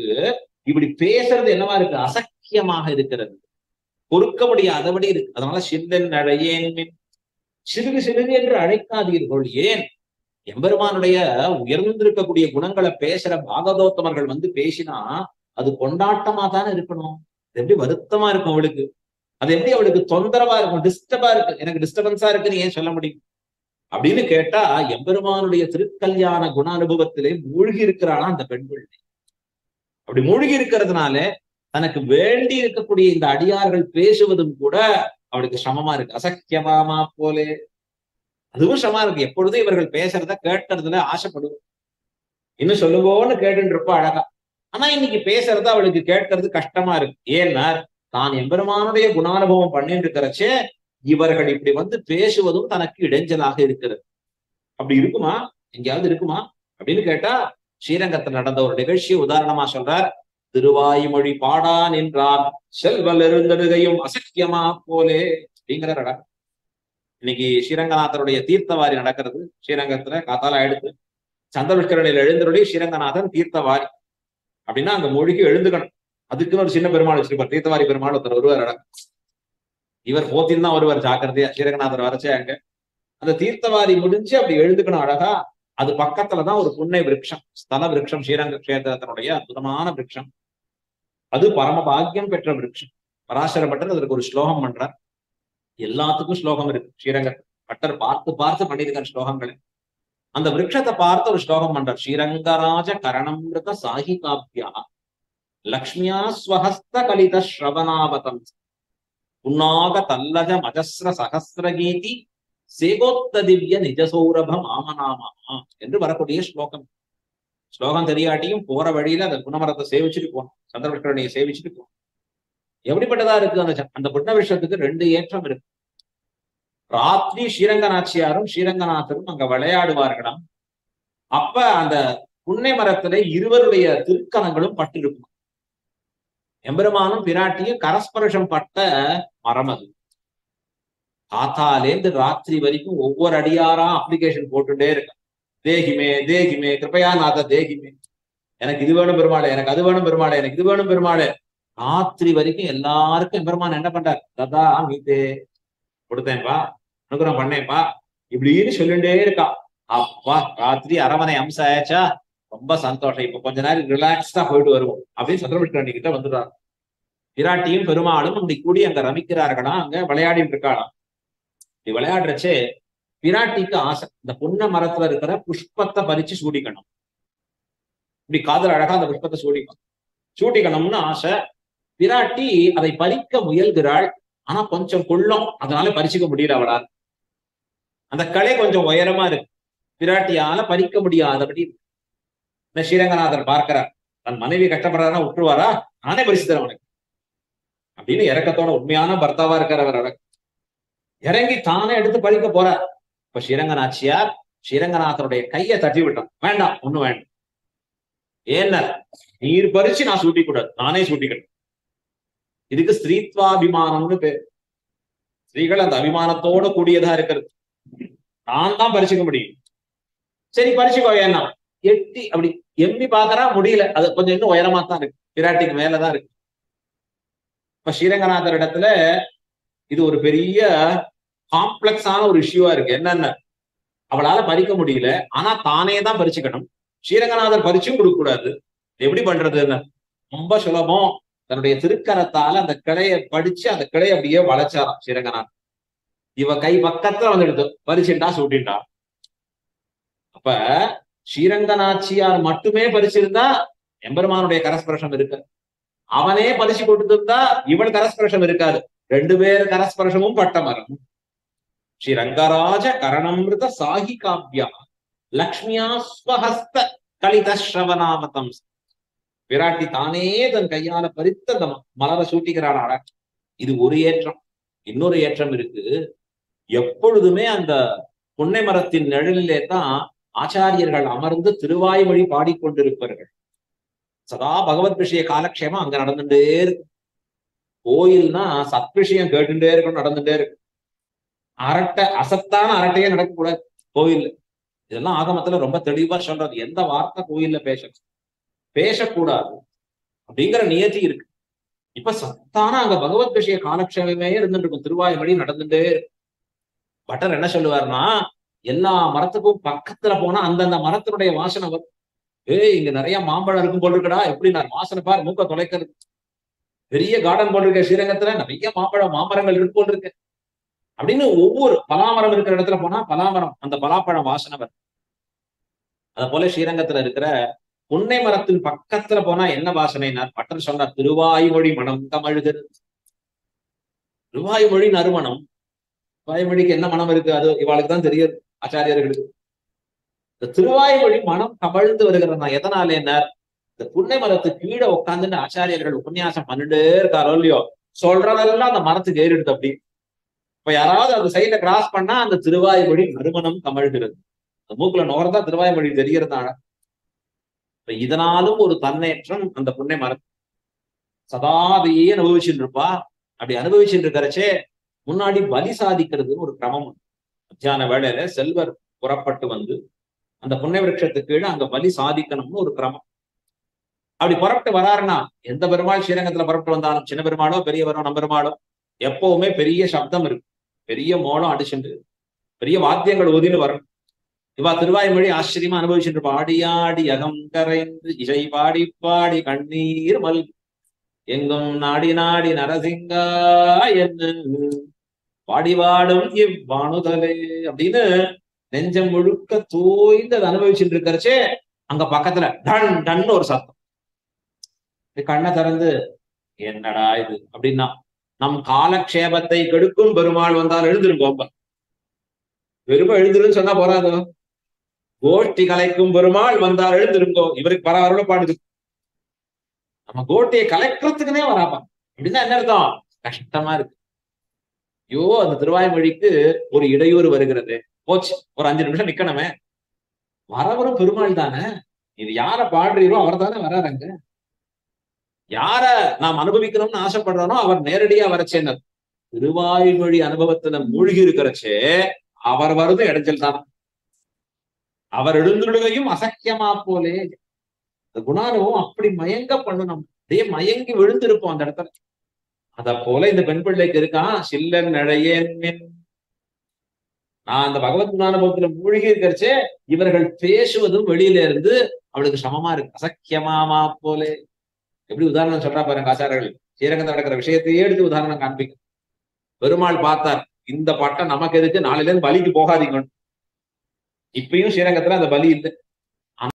இப்படி பேசுறது என்னவா இருக்கு அசக்கியமாக இருக்கிறது பொறுக்க முடியாதபடி இருக்கு அதனால சிந்தன் அழையேன் சிறுகு சிறுகு என்று அழைக்காதீர்கள் ஏன் எம்பெருமானுடைய உயர்ந்திருக்கக்கூடிய குணங்களை பேசுற பாகதோத்தமர்கள் வந்து பேசினா அது கொண்டாட்டமா தானே இருக்கணும் அது எப்படி வருத்தமா இருக்கும் அவளுக்கு அது எப்படி அவளுக்கு தொந்தரவா இருக்கும் டிஸ்டர்பா இருக்கு எனக்கு டிஸ்டர்பன்ஸா இருக்குன்னு ஏன் சொல்ல முடியும் அப்படின்னு கேட்டா எம்பெருமானுடைய திருக்கல்யாண குண அனுபவத்திலே மூழ்கி இருக்கிறானா அந்த பெண் பிள்ளை அப்படி மூழ்கி இருக்கிறதுனால தனக்கு வேண்டி இருக்கக்கூடிய இந்த அடியார்கள் பேசுவதும் கூட அவளுக்கு சிரமமா இருக்கு அசக்கியமாமா போலே அதுவும் சிரமமா இருக்கு எப்பொழுதும் இவர்கள் பேசுறத கேட்கறதுல ஆசைப்படுவோம் இன்னும் சொல்லுவோன்னு கேட்டுட்டு இருப்பா அழகா ஆனா இன்னைக்கு பேசுறத அவளுக்கு கேட்கறது கஷ்டமா இருக்கு ஏன்னா தான் எம்பெருமானுடைய குணானுபவம் பண்ணிட்டு இருக்கிறச்சே இவர்கள் இப்படி வந்து பேசுவதும் தனக்கு இடைஞ்சலாக இருக்கிறது அப்படி இருக்குமா எங்கேயாவது இருக்குமா அப்படின்னு கேட்டா ஸ்ரீரங்கத்தில் நடந்த ஒரு நிகழ்ச்சியை உதாரணமா சொல்றார் திருவாய்மொழி பாடா நின்றார் செல்வல் இருந்தடுகையும் அசக்கியமா போலே அப்படிங்கிற இடம் இன்னைக்கு ஸ்ரீரங்கநாதருடைய தீர்த்தவாரி நடக்கிறது ஸ்ரீரங்கத்துல காத்தால எடுத்து சந்திரவிஷ்கரனில் எழுந்தருடைய ஸ்ரீரங்கநாதன் தீர்த்தவாரி அப்படின்னா அங்க மொழிக்கு எழுந்துக்கணும் அதுக்குன்னு ஒரு சின்ன பெருமாள் வச்சிருப்பார் தீர்த்தவாரி பெருமாள் ஒருத்தர் வருவார் இடம் இவர் போத்தின் தான் வருவார் ஜாக்கிரதையா ஸ்ரீரங்கநாதர் வரச்சே அங்க அந்த தீர்த்தவாரி முடிஞ்சு அப்படி எழுந்துக்கணும் அழகா அது பக்கத்துலதான் ஒரு புன்னை விருட்சம் ஸ்தல விருட்சம் ஸ்ரீரங்க கஷேத்திரத்தினுடைய அற்புதமான விருட்சம் அது பரம பாக்கியம் பெற்ற விருட்சம் பராசர பட்டர் அதற்கு ஒரு ஸ்லோகம் பண்றார் எல்லாத்துக்கும் ஸ்லோகம் இருக்கு ஸ்ரீரங்க பட்டர் பார்த்து பார்த்து பண்ணியிருக்கார் ஸ்லோகங்களை அந்த விருட்சத்தை பார்த்து ஒரு ஸ்லோகம் பண்றார் ஸ்ரீரங்கராஜ கரணமிருத சாகிகாபியா லக்ஷ்மியா ஸ்வஹஸ்த கலித ஸ்ரவணாவதம் புன்னாக தல்லஜ மஜஸ்ர சகசிரகீதி சேகோத்த திவ்ய நிஜசௌரப மாமநாமா என்று வரக்கூடிய ஸ்லோகம் ஸ்லோகம் தெரியாட்டியும் போற வழியில அந்த குணமரத்தை சேவிச்சுட்டு போகணும் சந்திரபுஷ்கரணியை சேவிச்சுட்டு போகணும் எப்படிப்பட்டதா இருக்கு அந்த அந்த புண்ண விஷயத்துக்கு ரெண்டு ஏற்றம் இருக்கு ராத்திரி ஸ்ரீரங்கநாச்சியாரும் ஸ்ரீரங்கநாதரும் அங்க விளையாடுவார்களாம் அப்ப அந்த புன்னை மரத்துல இருவருடைய திருக்கணங்களும் பட்டு இருக்கும் எம்பெருமானும் பிராட்டியும் கரஸ்பர்ஷம் பட்ட மரம் அது காத்தாலேந்து ராத்திரி வரைக்கும் ஒவ்வொரு அடியாரா அப்ளிகேஷன் போட்டுட்டே இருக்க தேகிமே தேகிமே கிருப்பையா நாத தேகிமே எனக்கு இது வேணும் பெருமாளே எனக்கு அது வேணும் பெருமாளே எனக்கு இது வேணும் பெருமாளே ராத்திரி வரைக்கும் எல்லாருக்கும் எம்பெருமான் என்ன பண்றார் ததா மீதே கொடுத்தேன்ப்பா அனுகிரகம் பண்ணேன்ப்பா இப்படின்னு சொல்லிட்டே இருக்கா அப்பா ராத்திரி அரவணை அம்சம் ஆயாச்சா ரொம்ப சந்தோஷம் இப்ப கொஞ்ச நேரம் ரிலாக்ஸ்டா போயிட்டு வருவோம் அப்படின்னு சந்திரபிஷ்கரணி கிட்ட வந்துடுறாரு பிராட்டியும் பெருமாளும் அப்படி கூடி அங்க ரமிக்கிறார்களா அங்க விளையாடிட்டு இருக்காளாம் இப்படி விளையாடுறச்சே பிராட்டிக்கு ஆசை இந்த புன்ன மரத்துல இருக்கிற புஷ்பத்தை பறிச்சு சூடிக்கணும் இப்படி காதல் அழகா அந்த புஷ்பத்தை சூடிக்கணும் சூட்டிக்கணும்னு ஆசை பிராட்டி அதை பறிக்க முயல்கிறாள் ஆனா கொஞ்சம் குள்ளம் அதனால பறிச்சுக்க முடியல அவளால் அந்த களை கொஞ்சம் உயரமா இருக்கு பிராட்டியால பறிக்க முடியாதபடி இந்த ஸ்ரீரங்கநாதர் பார்க்கிறார் தன் மனைவி கஷ்டப்படுறாரா விட்டுருவாரா நானே பரிசு தரேன் உனக்கு அப்படின்னு இறக்கத்தோட உண்மையான பர்த்தாவா இருக்கார் அவர் அழகு இறங்கி தானே எடுத்து பறிக்க போறார் இப்ப ஸ்ரீரங்கநாச்சியார் ஸ்ரீரங்கநாதருடைய கையை தட்டி விட்டான் வேண்டாம் ஒண்ணும் வேண்டாம் ஏன்னா நீர் பறிச்சு நான் சூட்டி கூடாது நானே சூட்டிக்கணும் இதுக்கு ஸ்திரீத்வாபிமானம்னு பேர் ஸ்திரீகள் அந்த அபிமானத்தோட கூடியதா இருக்கிறது நான் தான் பறிச்சுக்க முடியும் சரி பறிச்சுக்கோ ஏன்னா எட்டி அப்படி எம்பி பாக்குறா முடியல அது கொஞ்சம் இன்னும் உயரமா தான் இருக்கு பிராட்டிக்கு மேலதான் இருக்கு இப்ப ஸ்ரீரங்கநாதர் இடத்துல இது ஒரு பெரிய காம்ப்ளெக்ஸான ஒரு இஷ்யூவா இருக்கு என்னென்ன அவளால பறிக்க முடியல ஆனா தானே தான் பறிச்சுக்கணும் ஸ்ரீரங்கநாதர் பறிச்சும் கொடுக்க கூடாது எப்படி பண்றதுன்னு ரொம்ப சுலபம் தன்னுடைய திருக்கரத்தால அந்த கிளைய படிச்சு அந்த கிளைய அப்படியே வளைச்சாராம் ஸ்ரீரங்கநாதர் இவ கை பக்கத்துல வந்து எடுத்து பறிச்சுட்டா சூட்டின்டா அப்ப ஸ்ரீரங்கநாச்சியார் மட்டுமே பறிச்சிருந்தா எம்பெருமானுடைய கரஸ்பர்ஷம் இருக்கு அவனே பரிசு கொடுத்திருந்தா இவள் கரஸ்பர்ஷம் இருக்காது ரெண்டு பேர் கரஸ்பர்ஷமும் பட்ட மரம் ஸ்ரீ ரங்கராஜ கரணமிருத சாகி காவ்யா லக்ஷ்மியா ஸ்வஹஸ்த கலித ஸ்ரவணாமதம் விராட்டி தானே தன் கையால பறித்த அந்த மலரை சூட்டிக்கிறாள் அழ இது ஒரு ஏற்றம் இன்னொரு ஏற்றம் இருக்கு எப்பொழுதுமே அந்த புன்னை மரத்தின் நிழலிலே தான் ஆச்சாரியர்கள் அமர்ந்து திருவாய்மொழி பாடிக்கொண்டிருப்பார்கள் சதா பகவத் விஷய காலக்ஷேமம் அங்க நடந்துட்டே இருக்கு கோயில்னா சத் விஷயம் கேட்டுட்டே இருக்கணும் நடந்துட்டே இருக்கு அரட்டை அசத்தான அரட்டையே நடக்கக்கூடாது கோயில் இதெல்லாம் ஆகமத்துல ரொம்ப தெளிவா சொல்றது எந்த வார்த்தை கோயில்ல பேச பேசக்கூடாது அப்படிங்கிற நியதி இருக்கு இப்ப சத்தான அங்க பகவத் விஷய காலக்ஷேபமே இருந்துட்டு இருக்கும் திருவாய்மொழி நடந்துட்டே இருக்கும். பட்டர் என்ன சொல்லுவாருன்னா எல்லா மரத்துக்கும் பக்கத்துல போனா அந்தந்த மரத்தினுடைய வாசனை வரும் ஏய் இங்க நிறைய மாம்பழம் இருக்கும் போல் இருக்குடா எப்படி நான் வாசனை பார் மூக்க தொலைக்கிறது பெரிய கார்டன் போல் இருக்க ஸ்ரீரங்கத்துல நிறைய மாம்பழம் மாமரங்கள் இருக்கு போல் இருக்கு அப்படின்னு ஒவ்வொரு பலாமரம் இருக்கிற இடத்துல போனா பலாமரம் அந்த பலாப்பழம் வாசனை வரும் அத போல ஸ்ரீரங்கத்துல இருக்கிற புன்னை மரத்தின் பக்கத்துல போனா என்ன வாசனைனார் பட்டன் சொன்னார் திருவாய்மொழி மனம் கமழுகிறது திருவாய்மொழி நறுமணம் திருவாய்மொழிக்கு என்ன மனம் இருக்கு அது இவாளுக்கு தான் தெரியாது ஆச்சாரியர்களுக்கு இந்த திருவாய்மொழி மனம் கமழ்ந்து வருகிறதா எதனால என்ன இந்த புன்னை மரத்து கீழே உட்காந்துட்டு ஆச்சாரியர்கள் உபன்யாசம் பண்ணிட்டே இருக்காரோ இல்லையோ சொல்றதெல்லாம் அந்த மரத்துக்கு ஏறிடுது அப்படி இப்ப யாராவது அந்த சைட்ல கிராஸ் பண்ணா அந்த திருவாய்மொழி நறுமணம் கமழ்கிறது அந்த மூக்குல நுகர்ந்தா திருவாய்மொழி தெரிகிறதான இப்ப இதனாலும் ஒரு தன்னேற்றம் அந்த புன்னை மரம் சதா அதையே அனுபவிச்சுட்டு இருப்பா அப்படி அனுபவிச்சுட்டு இருக்கிறச்சே முன்னாடி பலி சாதிக்கிறதுன்னு ஒரு கிரமம் உண்டு. மத்தியான வேளையில செல்வர் புறப்பட்டு வந்து அந்த புன்னை விருட்சத்துக்கு கீழே அங்க பலி சாதிக்கணும்னு ஒரு கிரமம் அப்படி புறப்பட்டு வராருன்னா எந்த பெருமாள் ஸ்ரீரங்கத்துல புறப்பட்டு வந்தாலும் சின்ன பெருமாளோ பெரியவரோ நம்பெருமாளோ எப்பவுமே பெரிய சப்தம் இருக்கு பெரிய மோளம் அடிச்சுண்டு பெரிய வாத்தியங்கள் ஒதின்னு வரும் இவா திருவாய்மொழி ஆச்சரியமா அனுபவிச்சுட்டு இருப்பா ஆடி ஆடி அகம் கரைந்து இசை பாடி பாடி கண்ணீர் மல் எங்கும் நாடி நாடி நரசிங்கா என்ன பாடிவாடும் இவ்வாணுதலே அப்படின்னு நெஞ்சம் முழுக்க தோய்ந்து அதை அனுபவிச்சுட்டு இருக்கிறச்சே அங்க பக்கத்துல டன் டன் ஒரு சத்தம் இது கண்ணை திறந்து என்னடா இது அப்படின்னா நம் காலக்ஷேபத்தை கெடுக்கும் பெருமாள் வந்தால் எழுந்திருங்கோம்ப வெறும எழுந்திருன்னு சொன்னா போறாதோ கோஷ்டி கலைக்கும் பெருமாள் வந்தால் எழுந்திருங்கோ இவருக்கு பரவாயில்ல பாடுது நம்ம கோட்டியை கலைக்கிறதுக்குனே வராப்பா அப்படின்னா என்ன அர்த்தம் கஷ்டமா இருக்கு ஐயோ அந்த திருவாய்மொழிக்கு ஒரு இடையூறு வருகிறது போச்சு ஒரு அஞ்சு நிமிஷம் நிக்கணுமே வரவரும் பெருமாள் தானே இது யார பாடுறீரோ அவர் தானே வராருங்க யார நாம் அனுபவிக்கணும்னு ஆசைப்படுறானோ அவர் நேரடியா வரச்சேனர் திருவாய்மொழி அனுபவத்துல மூழ்கி இருக்கிறச்சே அவர் வருது இடைஞ்சல் தான் அவர் எழுந்துடுகையும் அசக்கியமா போலே இந்த குணானுபவம் அப்படி மயங்க பண்ணணும் அப்படியே மயங்கி விழுந்திருப்போம் அந்த இடத்துல அத போல இந்த பெண் பிள்ளைக்கு இருக்கான் சில்லன் நழையேன் மின். நான் அந்த பகவத் குணானுபவத்துல மூழ்கி இருக்கிறச்சே இவர்கள் பேசுவதும் வெளியில இருந்து அவளுக்கு சமமா இருக்கு அசக்கியமாமா போலே எப்படி உதாரணம் சொல்றா பாருங்க ஆச்சாரர்கள் ஸ்ரீரங்கத்தில் நடக்கிற விஷயத்தையே எடுத்து உதாரணம் காண்பிக்க பெருமாள் பார்த்தார் இந்த பட்டம் நமக்கு எதுக்கு நாளையில இருந்து பலிக்கு போகாதீங்க இப்பயும் ஸ்ரீரங்கத்துல அந்த பலி இல்லை